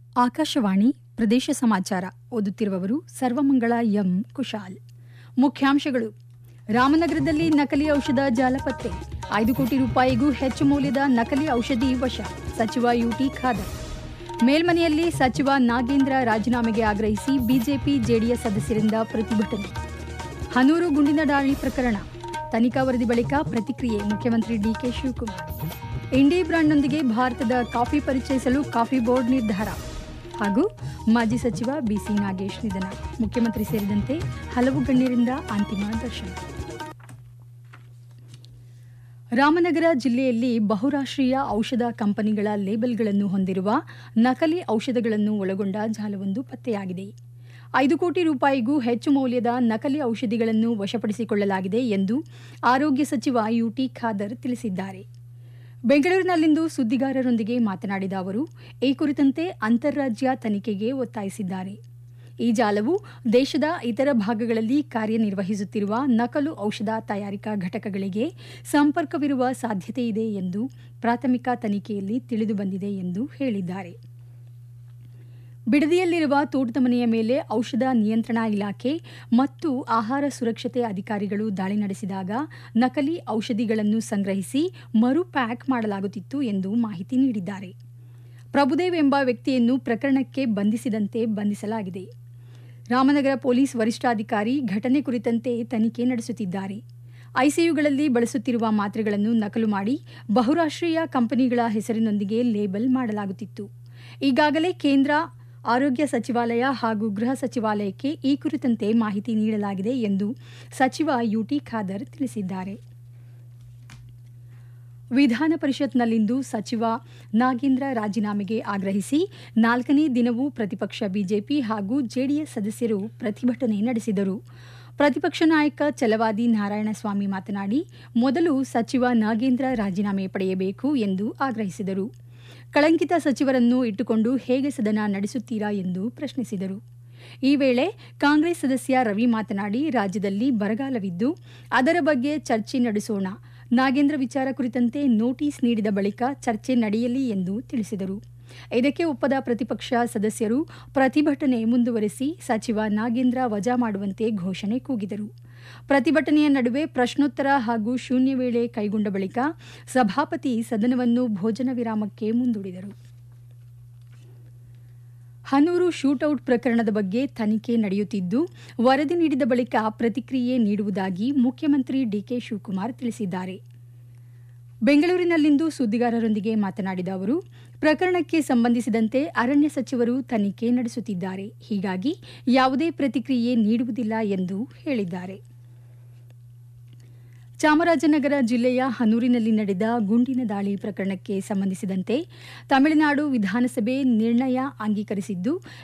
ಆಕಾಶವಾಣಿ ಪ್ರದೇಶ ಸಮಾಚಾರ ಓದುತ್ತಿರುವವರು ಸರ್ವಮಂಗಳ ಎಂ ಕುಶಾಲ್ ಮುಖ್ಯಾಂಶಗಳು ರಾಮನಗರದಲ್ಲಿ ನಕಲಿ ಔಷಧ ಜಾಲ ಪತ್ತೆ ಐದು ಕೋಟಿ ರೂಪಾಯಿಗೂ ಹೆಚ್ಚು ಮೌಲ್ಯದ ನಕಲಿ ಔಷಧಿ ವಶ ಸಚಿವ ಯುಟಿ ಖಾದರ್ ಮೇಲ್ಮನೆಯಲ್ಲಿ ಸಚಿವ ನಾಗೇಂದ್ರ ರಾಜೀನಾಮೆಗೆ ಆಗ್ರಹಿಸಿ ಬಿಜೆಪಿ ಜೆಡಿಎಸ್ ಸದಸ್ಯರಿಂದ ಪ್ರತಿಭಟನೆ ಹನೂರು ಗುಂಡಿನ ದಾಳಿ ಪ್ರಕರಣ ತನಿಖಾ ವರದಿ ಬಳಿಕ ಪ್ರತಿಕ್ರಿಯೆ ಮುಖ್ಯಮಂತ್ರಿ ಡಿಕೆ ಶಿವಕುಮಾರ್ ಇಂಡಿ ಬ್ರಾಂಡ್ನೊಂದಿಗೆ ಭಾರತದ ಕಾಫಿ ಪರಿಚಯಿಸಲು ಕಾಫಿ ಬೋರ್ಡ್ ನಿರ್ಧಾರ ಹಾಗೂ ಮಾಜಿ ಸಚಿವ ಬಿಸಿ ನಾಗೇಶ್ ನಿಧನ ಮುಖ್ಯಮಂತ್ರಿ ಸೇರಿದಂತೆ ಹಲವು ಗಣ್ಯರಿಂದ ಅಂತಿಮ ದರ್ಶನ ರಾಮನಗರ ಜಿಲ್ಲೆಯಲ್ಲಿ ಬಹುರಾಷ್ಟ್ರೀಯ ಔಷಧ ಕಂಪನಿಗಳ ಲೇಬಲ್ಗಳನ್ನು ಹೊಂದಿರುವ ನಕಲಿ ಔಷಧಗಳನ್ನು ಒಳಗೊಂಡ ಜಾಲವೊಂದು ಪತ್ತೆಯಾಗಿದೆ ಐದು ಕೋಟಿ ರೂಪಾಯಿಗೂ ಹೆಚ್ಚು ಮೌಲ್ಯದ ನಕಲಿ ಔಷಧಿಗಳನ್ನು ವಶಪಡಿಸಿಕೊಳ್ಳಲಾಗಿದೆ ಎಂದು ಆರೋಗ್ಯ ಸಚಿವ ಯುಟಿ ಖಾದರ್ ತಿಳಿಸಿದ್ದಾರೆ ಬೆಂಗಳೂರಿನಲ್ಲಿಂದು ಸುದ್ದಿಗಾರರೊಂದಿಗೆ ಮಾತನಾಡಿದ ಅವರು ಈ ಕುರಿತಂತೆ ಅಂತಾರಾಜ್ಯ ತನಿಖೆಗೆ ಒತ್ತಾಯಿಸಿದ್ದಾರೆ ಈ ಜಾಲವು ದೇಶದ ಇತರ ಭಾಗಗಳಲ್ಲಿ ಕಾರ್ಯನಿರ್ವಹಿಸುತ್ತಿರುವ ನಕಲು ಔಷಧ ತಯಾರಿಕಾ ಘಟಕಗಳಿಗೆ ಸಂಪರ್ಕವಿರುವ ಸಾಧ್ಯತೆ ಇದೆ ಎಂದು ಪ್ರಾಥಮಿಕ ತನಿಖೆಯಲ್ಲಿ ತಿಳಿದುಬಂದಿದೆ ಎಂದು ಹೇಳಿದ್ದಾರೆ ಬಿಡದಿಯಲ್ಲಿರುವ ತೋಟದ ಮನೆಯ ಮೇಲೆ ಔಷಧ ನಿಯಂತ್ರಣಾ ಇಲಾಖೆ ಮತ್ತು ಆಹಾರ ಸುರಕ್ಷತೆ ಅಧಿಕಾರಿಗಳು ದಾಳಿ ನಡೆಸಿದಾಗ ನಕಲಿ ಔಷಧಿಗಳನ್ನು ಸಂಗ್ರಹಿಸಿ ಮರು ಪ್ಯಾಕ್ ಮಾಡಲಾಗುತ್ತಿತ್ತು ಎಂದು ಮಾಹಿತಿ ನೀಡಿದ್ದಾರೆ ಪ್ರಭುದೇವ್ ಎಂಬ ವ್ಯಕ್ತಿಯನ್ನು ಪ್ರಕರಣಕ್ಕೆ ಬಂಧಿಸಿದಂತೆ ಬಂಧಿಸಲಾಗಿದೆ ರಾಮನಗರ ಪೊಲೀಸ್ ವರಿಷ್ಠಾಧಿಕಾರಿ ಘಟನೆ ಕುರಿತಂತೆ ತನಿಖೆ ನಡೆಸುತ್ತಿದ್ದಾರೆ ಐಸಿಯುಗಳಲ್ಲಿ ಬಳಸುತ್ತಿರುವ ಮಾತ್ರೆಗಳನ್ನು ನಕಲು ಮಾಡಿ ಬಹುರಾಷ್ಟ್ರೀಯ ಕಂಪನಿಗಳ ಹೆಸರಿನೊಂದಿಗೆ ಲೇಬಲ್ ಮಾಡಲಾಗುತ್ತಿತ್ತು ಈಗಾಗಲೇ ಕೇಂದ್ರ ಆರೋಗ್ಯ ಸಚಿವಾಲಯ ಹಾಗೂ ಗೃಹ ಸಚಿವಾಲಯಕ್ಕೆ ಈ ಕುರಿತಂತೆ ಮಾಹಿತಿ ನೀಡಲಾಗಿದೆ ಎಂದು ಸಚಿವ ಯುಟಿ ಖಾದರ್ ತಿಳಿಸಿದ್ದಾರೆ ವಿಧಾನ ಪರಿಷತ್ನಲ್ಲಿಂದು ಸಚಿವ ನಾಗೇಂದ್ರ ರಾಜೀನಾಮೆಗೆ ಆಗ್ರಹಿಸಿ ನಾಲ್ಕನೇ ದಿನವೂ ಪ್ರತಿಪಕ್ಷ ಬಿಜೆಪಿ ಹಾಗೂ ಜೆಡಿಎಸ್ ಸದಸ್ಯರು ಪ್ರತಿಭಟನೆ ನಡೆಸಿದರು ಪ್ರತಿಪಕ್ಷ ನಾಯಕ ಛಲವಾದಿ ನಾರಾಯಣಸ್ವಾಮಿ ಮಾತನಾಡಿ ಮೊದಲು ಸಚಿವ ನಾಗೇಂದ್ರ ರಾಜೀನಾಮೆ ಪಡೆಯಬೇಕು ಎಂದು ಆಗ್ರಹಿಸಿದರು ಕಳಂಕಿತ ಸಚಿವರನ್ನು ಇಟ್ಟುಕೊಂಡು ಹೇಗೆ ಸದನ ನಡೆಸುತ್ತೀರಾ ಎಂದು ಪ್ರಶ್ನಿಸಿದರು ಈ ವೇಳೆ ಕಾಂಗ್ರೆಸ್ ಸದಸ್ಯ ರವಿ ಮಾತನಾಡಿ ರಾಜ್ಯದಲ್ಲಿ ಬರಗಾಲವಿದ್ದು ಅದರ ಬಗ್ಗೆ ಚರ್ಚೆ ನಡೆಸೋಣ ನಾಗೇಂದ್ರ ವಿಚಾರ ಕುರಿತಂತೆ ನೋಟಿಸ್ ನೀಡಿದ ಬಳಿಕ ಚರ್ಚೆ ನಡೆಯಲಿ ಎಂದು ತಿಳಿಸಿದರು ಇದಕ್ಕೆ ಒಪ್ಪದ ಪ್ರತಿಪಕ್ಷ ಸದಸ್ಯರು ಪ್ರತಿಭಟನೆ ಮುಂದುವರೆಸಿ ಸಚಿವ ನಾಗೇಂದ್ರ ವಜಾ ಮಾಡುವಂತೆ ಘೋಷಣೆ ಕೂಗಿದರು ಪ್ರತಿಭಟನೆಯ ನಡುವೆ ಪ್ರಶ್ನೋತ್ತರ ಹಾಗೂ ಶೂನ್ಯ ವೇಳೆ ಕೈಗೊಂಡ ಬಳಿಕ ಸಭಾಪತಿ ಸದನವನ್ನು ಭೋಜನ ವಿರಾಮಕ್ಕೆ ಮುಂದೂಡಿದರು ಹನೂರು ಶೂಟೌಟ್ ಪ್ರಕರಣದ ಬಗ್ಗೆ ತನಿಖೆ ನಡೆಯುತ್ತಿದ್ದು ವರದಿ ನೀಡಿದ ಬಳಿಕ ಪ್ರತಿಕ್ರಿಯೆ ನೀಡುವುದಾಗಿ ಮುಖ್ಯಮಂತ್ರಿ ಡಿಕೆ ಶಿವಕುಮಾರ್ ತಿಳಿಸಿದ್ದಾರೆ ಬೆಂಗಳೂರಿನಲ್ಲಿಂದು ಸುದ್ದಿಗಾರರೊಂದಿಗೆ ಮಾತನಾಡಿದ ಅವರು ಪ್ರಕರಣಕ್ಕೆ ಸಂಬಂಧಿಸಿದಂತೆ ಅರಣ್ಯ ಸಚಿವರು ತನಿಖೆ ನಡೆಸುತ್ತಿದ್ದಾರೆ ಹೀಗಾಗಿ ಯಾವುದೇ ಪ್ರತಿಕ್ರಿಯೆ ನೀಡುವುದಿಲ್ಲ ಎಂದು ಹೇಳಿದ್ದಾರೆ ಚಾಮರಾಜನಗರ ಜಿಲ್ಲೆಯ ಹನೂರಿನಲ್ಲಿ ನಡೆದ ಗುಂಡಿನ ದಾಳಿ ಪ್ರಕರಣಕ್ಕೆ ಸಂಬಂಧಿಸಿದಂತೆ ತಮಿಳುನಾಡು ವಿಧಾನಸಭೆ ನಿರ್ಣಯ ಅಂಗೀಕರಿಸಿದ್ದು